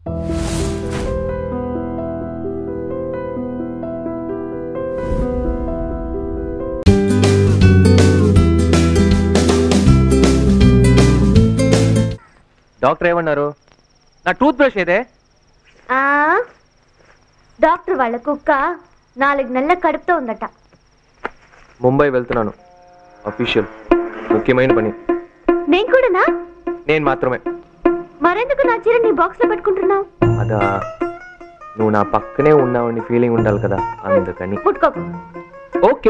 Doctor ఏమన్నారు నా tooth brush ఏదే ఆ డాక్టర్ వాళ్ళ కుక్క నాలుగు నెలల కడుపుతో ఉందట ముంబై వెళ్తున్నాను అఫీషియల్ ముఖ్యమైన పని నేను కూడానా నేను మాత్రమే మరెందుకు నా చీర నీ బాక్స్ లో పెట్టుకుంటున్నావు అదా నువ్వు నా పక్కనే ఉన్నావని ఫీలింగ్ ఉండాలి కదా అందుకని ముట్టుకోకు ఓకే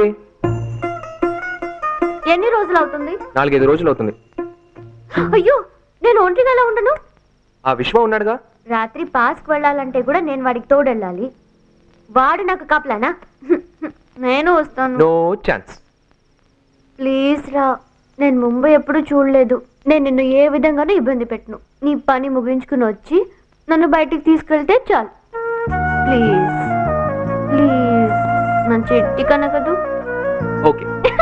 ఎన్ని రోజులు అవుతుంది నాలుగైదు రోజులు అవుతుంది అయ్యో నేను ఒంటిగా ఎలా ఉండను ఆ విశ్వ ఉన్నాడుగా రాత్రి పాస్కి వెళ్ళాలంటే కూడా నేను వాడికి తోడెళ్ళాలి వాడు నాకు కాపలానా నేను వస్తాను నో ఛాన్స్ ప్లీజ్ రా నేను ముంబై ఎప్పుడు చూడలేదు నేను నిన్ను ఏ విధంగానూ ఇబ్బంది పెట్టను నీ పని ముగించుకుని వచ్చి నన్ను బయటికి తీసుకెళ్తే చాలు ప్లీజ్ ప్లీజ్ నా చెట్టి కనకదు ఓకే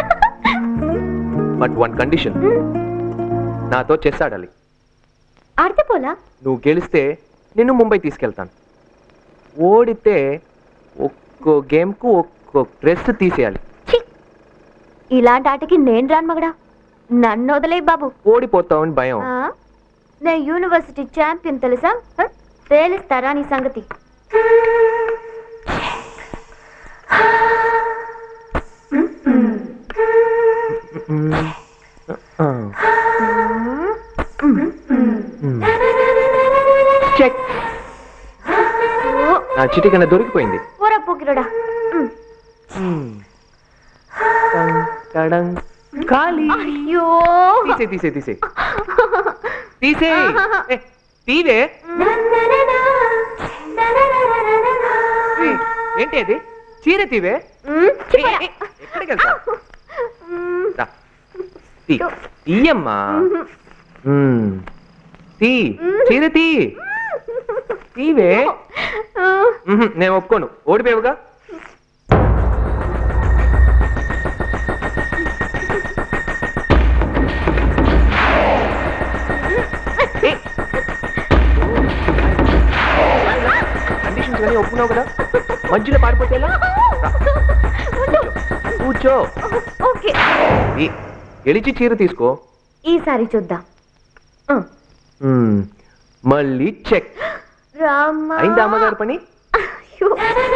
బట్ వన్ కండిషన్ నాతో చెస్ ఆడాలి ఆడితే పోలా నువ్వు గెలిస్తే నిన్ను ముంబై తీసుకెళ్తాను ఓడితే ఒక్కో గేమ్కు ఒక్కో డ్రెస్ తీసేయాలి ఛీ! ఇలాంటి ఆటకి నేను రాను మగడా నన్ను వదిలే బాబు ఓడిపోతావని భయం ఆ? నేను యూనివర్సిటీ ఛాంపియన్ తెలుసా హ? తేలిస్తారా నీ సంగతి ఆ. చెక్ ఓ, నా చిటి కన్నా దొరికిపోయింది పోరా పోకిరోడా ఉమ్. టంగ్, టడంగ్. ఖాళీ అయ్యో తీసే తీసే తీసే తీసే ఏ, తీవే ఏ, ఏంటి అది చీర తీవే ఉమ్, ఏ, చిపోరా. ఏ, ఎక్కడికి వెళ్తావ్? ఉమ్, రా. తీ తీయమ్మా మ్మ్. తీ చీర తీ తీవే ఆ, మ్హూ, నేను ఒప్పుకోను ఓడిపోయావుగా ఏ. కండిషన్స్ కానీ ఒప్పుకున్నావు కదా మధ్యలో పారిపోతే ఎలా రా. ఉండు. కూర్చో ఓకే ఈ, గెలిచి చీర తీసుకో ఈసారి చూద్దాం ఆ, మ్మ్. మళ్ళీ చెక్ రామ్మా అయిందా అమ్మగారి పని అయ్యో.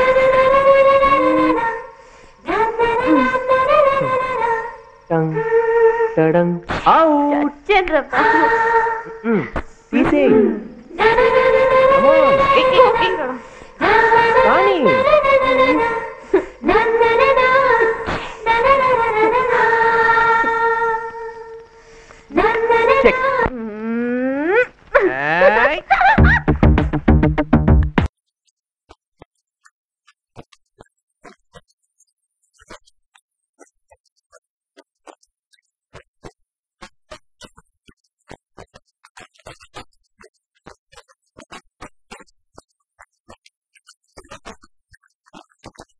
టంగ్ టడంగ్ అవుట్ చచ్చానురా బాబు. తీసేయి